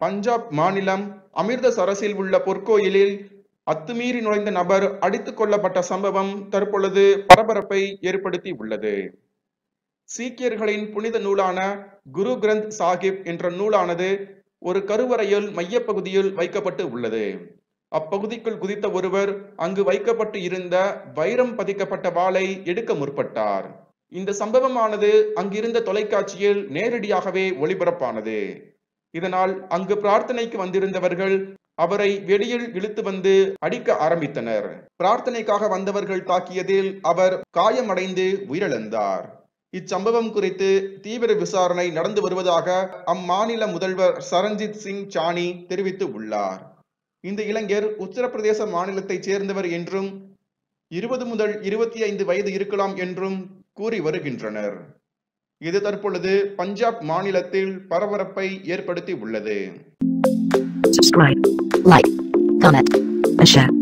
பஞ்சாப் மாநிலம் அமிர்தசரஸில் உள்ள பொற்கோயிலில் அத்துமீறி நுழைந்த நபர் அடித்துக் கொல்லப்பட்ட சம்பவம் தற்பொழுது பரபரப்பை ஏற்படுத்தி உள்ளது சீக்கியர்களின் புனித நூலான குரு கிரந்த் சாஹிப் என்ற நூலானது ஒரு கருவறையில் மையப்பகுதியில் வைக்கப்பட்டு உள்ளது அப்பகுதிக்குள் குதித்த ஒருவர் அங்கு வைக்கப்பட்டு இருந்த வைரம் பதிக்கப்பட்ட வாளை எடுக்க முற்பட்டார் இந்த சம்பவமானது அங்கிருந்த தொலைக்காட்சியில் நேரடியாகவே ஒளிபரப்பானது இதனால் அங்கு பிரார்த்தனைக்கு வந்திருந்தவர்கள் அவரை வெளியில் இழுத்து வந்து அடிக்க ஆரம்பித்தனர் பிரார்த்தனைக்காக வந்தவர்கள் தாக்கியதில் அவர் காயமடைந்து உயிரிழந்தார் இச்சம்பவம் குறித்து தீவிர விசாரணை நடந்து வருவதாக அம்மாநில முதல்வர் சரண்ஜித் சிங் சானி தெரிவித்து உள்ளார் இந்த இளைஞர் உத்தரப்பிரதேச மாநிலத்தைச் சேர்ந்தவர் என்றும் இருபது முதல் இருபத்தி ஐந்து வயது இருக்கலாம் என்றும் கூறி வருகின்றனர் இது தற்பொழுது பஞ்சாப் மாநிலத்தில் பரபரப்பை ஏற்படுத்தி உள்ளது subscribe, like, comment, and share.